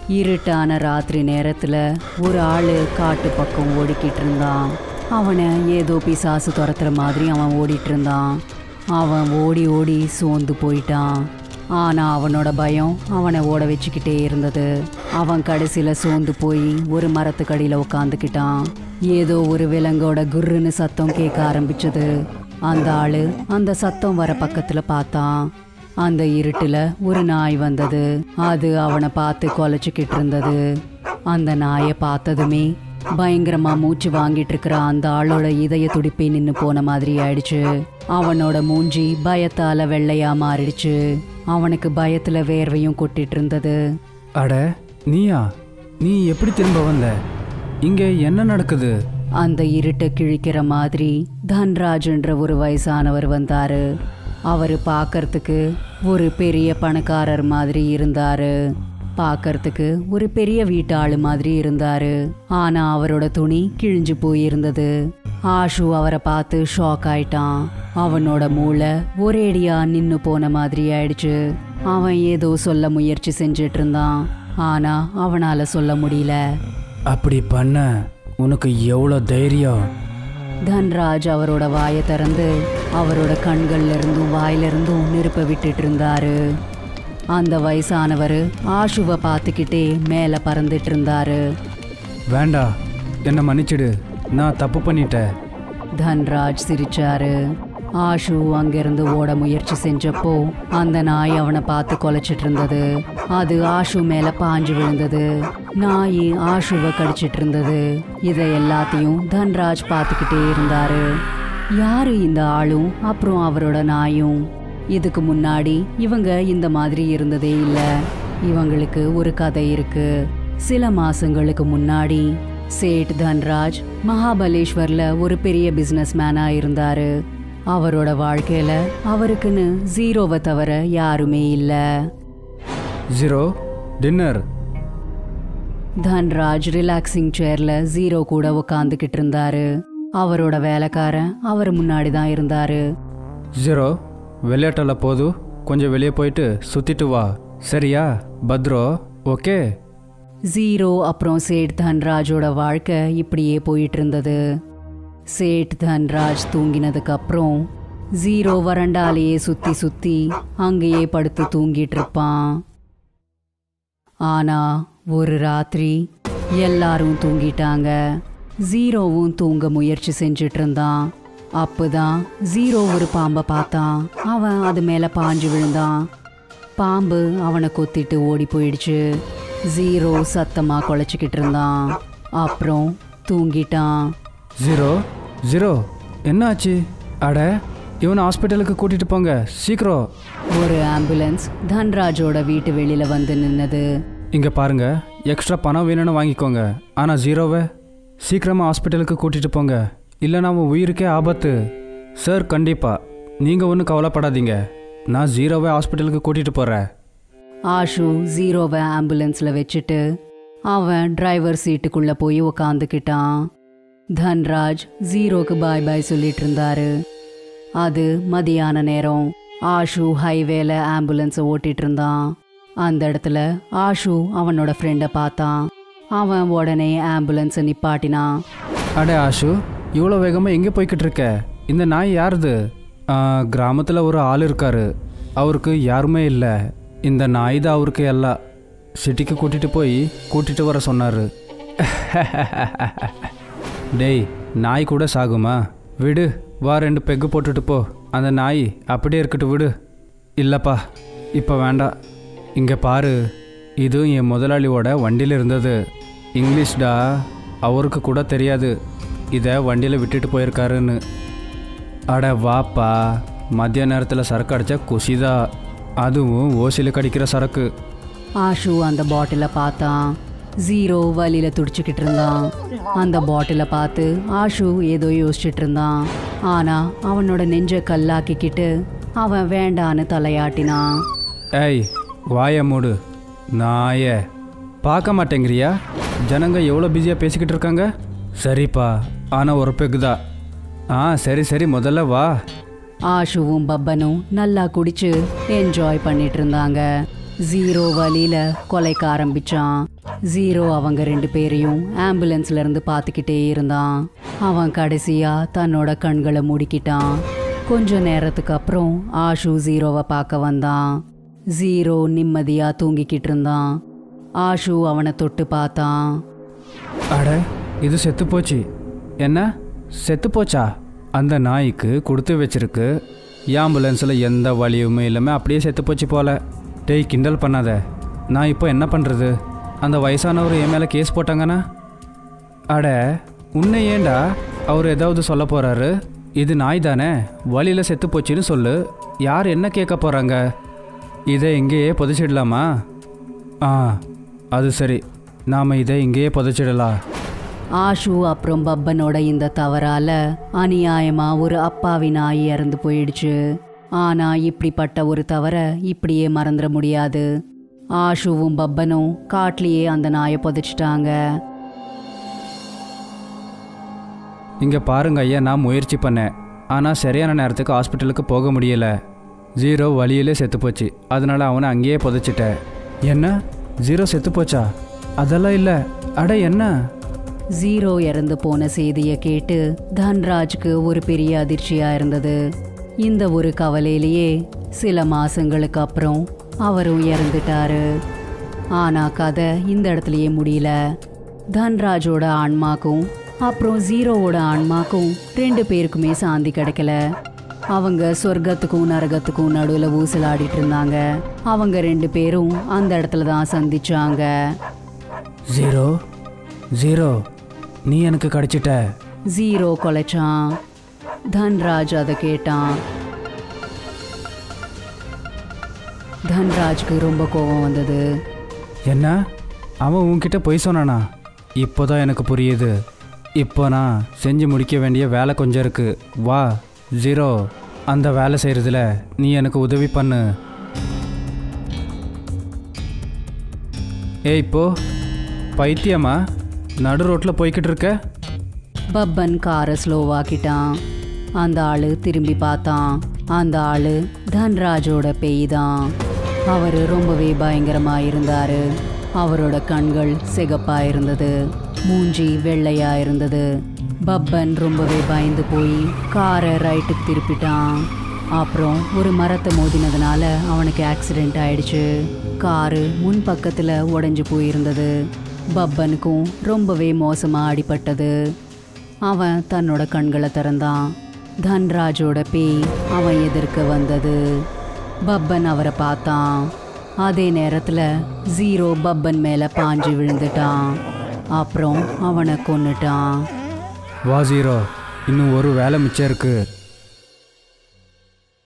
இருட்டான ராத்திரி நேரத்துல ஒரு ஆளு காட்டு பக்கம் ஓடிக்கிட்டு இருந்தான் அவனை ஏதோ பிசாசு துரத்துற மாதிரி அவன் ஓடிட்டு இருந்தான் அவன் ஓடி ஓடி சோர்ந்து போயிட்டான் ஆனா அவனோட பயம் அவனை ஓட வச்சுக்கிட்டே இருந்தது அவன் கடைசியில சோர்ந்து போய் ஒரு மரத்துக்கடியில உட்காந்துக்கிட்டான் ஏதோ ஒரு விலங்கோட குர்ருன்னு சத்தம் கேட்க ஆரம்பிச்சது அந்த ஆளு அந்த சத்தம் வர பக்கத்துல பார்த்தான் அந்த இருட்டுல ஒரு நாய் வந்தது அது அவனை பார்த்து கொலைச்சிக்கிட்டு இருந்தது அந்த நாயை பார்த்ததுமே பயங்கரமா மூச்சு வாங்கிட்டு இருக்கிற அந்த ஆளோட இதய துடிப்பே நின்னு போன மாதிரி ஆயிடுச்சு அவனோட மூஞ்சி பயத்தால வெள்ளையா மாறிடுச்சு அவனுக்கு பயத்துல வேர்வையும் கொட்டிட்டு இருந்தது அட நீயா நீ எப்படி திரும்ப வந்த இங்க என்ன நடக்குது அந்த இருட்டை கிழிக்கிற மாதிரி தன்ராஜ்ன்ற ஒரு வயசானவர் வந்தாரு அவர் பார்க்கறதுக்கு ஒரு பெரிய பணக்காரர் மாதிரி இருந்தாரு பார்க்கறதுக்கு ஒரு பெரிய வீட்டாளு மாதிரி இருந்தாரு ஆனா அவரோட துணி கிழிஞ்சு போயிருந்தது ஆஷு அவரை பார்த்து ஷாக் ஆயிட்டான் அவனோட மூளை ஒரேடியா நின்னு போன மாதிரி ஆயிடுச்சு அவன் ஏதோ சொல்ல முயற்சி செஞ்சிட்டு இருந்தான் ஆனா அவனால சொல்ல முடியல அப்படி பண்ண உனக்கு எவ்வளோ தைரியம் தன்ராஜ் அவரோட வாயை திறந்து அவரோட கண்கள்ல இருந்தும் வாயில இருந்தும் நெருப்ப விட்டுட்டு இருந்தாரு அந்த வயசானவர் ஆஷுவை பார்த்துக்கிட்டே மேலே பறந்துட்டு இருந்தாரு வேண்டா என்னை மன்னிச்சிடு நான் தப்பு பண்ணிட்டேன் தன்ராஜ் சிரிச்சாரு ஆஷு அங்கிருந்து ஓட முயற்சி செஞ்சப்போ அந்த நாய் அவனை பார்த்து கொலைச்சிட்டு இருந்தது அது ஆஷு மேல பாஞ்சு விழுந்தது நாய் ஆஷுவை கடிச்சிட்டு இருந்தது இதை எல்லாத்தையும் தன்ராஜ் பார்த்துக்கிட்டே இருந்தாரு யாரு இந்த ஆளும் அப்புறம் அவரோட நாயும் இதுக்கு முன்னாடி இவங்க இந்த மாதிரி இருந்ததே இல்ல இவங்களுக்கு ஒரு கதை இருக்கு சில மாசங்களுக்கு முன்னாடி சேட் தன்ராஜ் மகாபலேஸ்வர்ல ஒரு பெரிய பிசினஸ் மேனா இருந்தாரு அவரோட வாழ்க்கையில அவருக்குன்னு ஜீரோவை தவிர யாருமே இல்ல ஜீரோ டின்னர் தன்ராஜ் ரிலாக்ஸிங் சேர்ல ஜீரோ கூட உட்காந்துக்கிட்டு இருந்தாரு அவரோட வேலைக்காரன் அவர் முன்னாடி தான் இருந்தாரு ஜீரோ விளையாட்டெல்லாம் போதும் கொஞ்சம் வெளியே போயிட்டு சுத்திட்டு வா சரியா பத்ரோ ஓகே ஜீரோ அப்புறம் சேட் தன்ராஜோட வாழ்க்கை இப்படியே போயிட்டு இருந்தது சேட் தன்ராஜ் தூங்கினதுக்கு அப்புறம் ஜீரோ வரண்டாலேயே சுத்தி சுத்தி அங்கேயே படுத்து தூங்கிட்டு இருப்பான் ஆனா ஒரு ராத்திரி எல்லாரும் தூங்கிட்டாங்க ஜீரோவும் தூங்க முயற்சி செஞ்சுட்டு இருந்தான் அப்பதான் ஜீரோ ஒரு பாம்பை பார்த்தான் அவன் அது மேல பாஞ்சு விழுந்தான் பாம்பு அவனை கொத்திட்டு ஓடி போயிடுச்சு ஜீரோ சத்தமா குலைச்சிக்கிட்டு இருந்தான் அப்புறம் தூங்கிட்டான் ஜீரோ ஜீரோ என்ன ஆச்சு அட இவனை ஹாஸ்பிட்டலுக்கு கூட்டிட்டு போங்க சீக்கிரம் ஒரு ஆம்புலன்ஸ் தன்ராஜோட வீட்டு வெளியில வந்து நின்னது இங்க பாருங்க எக்ஸ்ட்ரா பணம் வேணும்னு வாங்கிக்கோங்க ஆனா ஜீரோவை சீக்கிரமா ஹாஸ்பிட்டலுக்கு கூட்டிட்டு போங்க இல்லைனா அவன் உயிருக்கே ஆபத்து சார் கண்டிப்பா நீங்க ஒன்றும் கவலைப்படாதீங்க நான் ஜீரோவை ஹாஸ்பிட்டலுக்கு கூட்டிட்டு போறேன் ஆஷு ஜீரோவை ஆம்புலன்ஸ்ல வச்சுட்டு அவன் டிரைவர் சீட்டுக்குள்ள போய் உக்காந்துக்கிட்டான் தன்ராஜ் ஜீரோக்கு பாய் பாய் சொல்லிட்டு இருந்தாரு அது மதியான நேரம் ஆஷு ஹைவேல ஆம்புலன்ஸை ஓட்டிட்டு இருந்தான் அந்த இடத்துல ஆஷு அவனோட ஃப்ரெண்டை பார்த்தான் அவன் உடனே ஆம்புலன்ஸை நிப்பாட்டினான் அடே ஆஷு இவ்வளோ வேகமாக எங்கே போய்கிட்டு இருக்க இந்த நாய் யாருது கிராமத்தில் ஒரு ஆள் இருக்காரு அவருக்கு யாருமே இல்லை இந்த நாய் தான் அவருக்கு எல்லாம் சிட்டிக்கு கூட்டிகிட்டு போய் கூட்டிகிட்டு வர சொன்னார் டேய் நாய் கூட சாகுமா விடு வா ரெண்டு பெக்கு போட்டுட்டு போ அந்த நாய் அப்படியே இருக்கட்டும் விடு இல்லைப்பா இப்போ வேண்டாம் இங்கே பாரு இது என் முதலாளியோட வண்டியில் இருந்தது இங்கிலீஷ்டா அவருக்கு கூட தெரியாது இதை வண்டியில் விட்டுட்டு போயிருக்காருன்னு அட வாப்பா மதிய நேரத்தில் சரக்கு அடித்தா குஷிதா அதுவும் ஓசியில் கடிக்கிற சரக்கு ஆஷு அந்த பாட்டிலை பார்த்தான் ஜீரோ வலியில துடிச்சுக்கிட்டு இருந்தான் அந்த பாட்டிலை பார்த்து ஆஷு ஏதோ யோசிச்சுட்டு இருந்தான் ஆனா அவனோட நெஞ்ச கல்லாக்கிக்கிட்டு அவன் வேண்டான்னு தலையாட்டினான் ஏய் வாய மூடு நாய பார்க்க மாட்டேங்கிறியா ஜனங்க எவ்வளோ பிஸியாக பேசிக்கிட்டு இருக்காங்க சரிப்பா ஆனால் ஒரு பெக்கு தான் ஆ சரி சரி முதல்ல வா ஆஷுவும் பப்பனும் நல்லா குடிச்சு என்ஜாய் பண்ணிட்டு இருந்தாங்க ஜீரோ வலியில கொலைக்க ஆரம்பிச்சான் ஜீரோ அவங்க ரெண்டு பேரையும் ஆம்புலன்ஸ்ல இருந்து பார்த்துக்கிட்டே இருந்தான் அவன் கடைசியா தன்னோட கண்களை மூடிக்கிட்டான் கொஞ்ச நேரத்துக்கு அப்புறம் ஆஷு ஜீரோவை பார்க்க வந்தான் ஜீரோ நிம்மதியா தூங்கிக்கிட்டு இருந்தான் ஆஷு அவனை தொட்டு பார்த்தான் அட இது செத்து போச்சு என்ன செத்து போச்சா அந்த நாய்க்கு கொடுத்து வச்சிருக்கு ஆம்புலன்ஸில் எந்த வலியுமே இல்லாமல் அப்படியே செத்து போச்சு போல டேய் கிண்டல் பண்ணாத நான் இப்போ என்ன பண்ணுறது அந்த வயசானவர் என் மேலே கேஸ் போட்டாங்கன்னா அட உன்னை ஏண்டா அவர் ஏதாவது சொல்ல போகிறாரு இது நாய் தானே வழியில் செத்து போச்சுன்னு சொல்லு யார் என்ன கேட்க போகிறாங்க இதை இங்கேயே புதைச்சிடலாமா ஆ அது சரி நாம் இதை இங்கேயே புதைச்சிடலாம் ஆஷு அப்புறம் பப்பனோட இந்த தவறால அநியாயமா ஒரு அப்பாவி நாய் இறந்து போயிடுச்சு ஆனா இப்படிப்பட்ட ஒரு தவற இப்படியே மறந்துட முடியாது ஆஷுவும் பப்பனும் காட்டிலேயே அந்த நாயை புதைச்சிட்டாங்க இங்கே பாருங்க ஐயா நான் முயற்சி பண்ணேன் ஆனால் சரியான நேரத்துக்கு ஹாஸ்பிட்டலுக்கு போக முடியல ஜீரோ வழியிலே செத்து போச்சு அதனால அவனை அங்கேயே புதைச்சிட்டேன் என்ன ஜீரோ செத்து போச்சா அதெல்லாம் இல்லை அட என்ன ஜீரோ இறந்து போன செய்தியை கேட்டு தன்ராஜ்க்கு ஒரு பெரிய அதிர்ச்சியா இருந்தது இந்த ஒரு கவலையிலேயே சில மாசங்களுக்கு அப்புறம் அவரும் இறந்துட்டாரு ஆனா கதை இந்த இடத்துலயே முடியல தன்ராஜோட ஆன்மாக்கும் அப்புறம் ஜீரோவோட ஆன்மாக்கும் ரெண்டு பேருக்குமே சாந்தி கிடைக்கல அவங்க சொர்க்கத்துக்கும் நரகத்துக்கும் நடுவில் ஊசலாடிட்டு இருந்தாங்க அவங்க ரெண்டு பேரும் அந்த இடத்துல தான் சந்திச்சாங்க ஜீரோ ஜீரோ நீ எனக்கு கிடைச்சிட்ட ஜீரோ கொலைச்சான் தன்ராஜ் அதை கேட்டான் தன்ராஜ்க்கு ரொம்ப கோபம் வந்தது என்ன அவன் உன்கிட்ட பொய் சொன்னானா இப்போதான் எனக்கு புரியுது இப்போ நான் செஞ்சு முடிக்க வேண்டிய வேலை கொஞ்சம் இருக்கு வா ஜீரோ அந்த வேலை செய்கிறதுல நீ எனக்கு உதவி பண்ணு ஏய் இப்போ பைத்தியமா நடு ரோட்டில் போய்கிட்டு இருக்க பப்பன் காரை ஸ்லோவாக்கிட்டான் அந்த ஆளு திரும்பி பார்த்தான் அந்த ஆளு தன்ராஜோட பேய் தான் அவர் ரொம்பவே பயங்கரமா இருந்தாரு அவரோட கண்கள் சிகப்பா இருந்தது மூஞ்சி வெள்ளையா இருந்தது பப்பன் ரொம்பவே பயந்து போய் காரை ரைட்டுக்கு திருப்பிட்டான் அப்புறம் ஒரு மரத்தை மோதினதுனால அவனுக்கு ஆக்சிடென்ட் ஆயிடுச்சு காரு முன் பக்கத்துல உடைஞ்சு போயிருந்தது பப்பனுக்கும் ரொம்பவே மோசமா அடிபட்டது அவன் தன்னோட கண்களை திறந்தான் தன்ராஜோட பேய் அவன் எதிர்க்க வந்தது பப்பன் அவரை பார்த்தான் அதே நேரத்துல ஜீரோ பப்பன் மேல பாஞ்சு விழுந்துட்டான் அப்புறம் அவனை கொன்னுட்டான் வா ஜீரோ இன்னும் ஒரு வேலை மிச்சம் இருக்கு